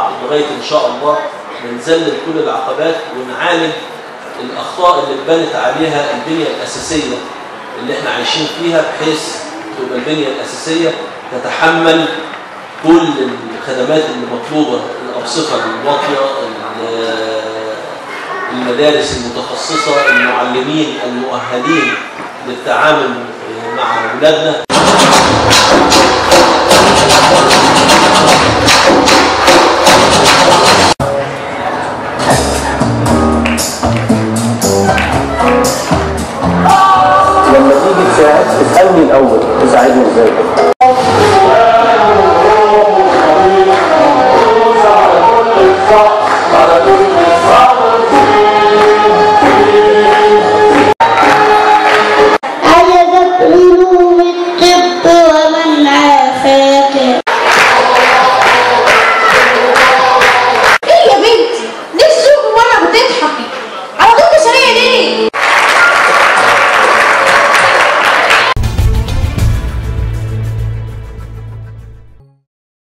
بعض لغايه ان شاء الله نذلل كل العقبات ونعالج الاخطاء اللي اتبنت عليها البنيه الاساسيه اللي احنا عايشين فيها بحيث تبقى البنيه الاساسيه تتحمل كل الخدمات اللي مطلوبه الارصفه الواطيه ال- المدارس المتخصصه المعلمين المؤهلين للتعامل مع اولادنا لما تيجي تساعد اسالني الاول تساعدني ازاي على كل صعب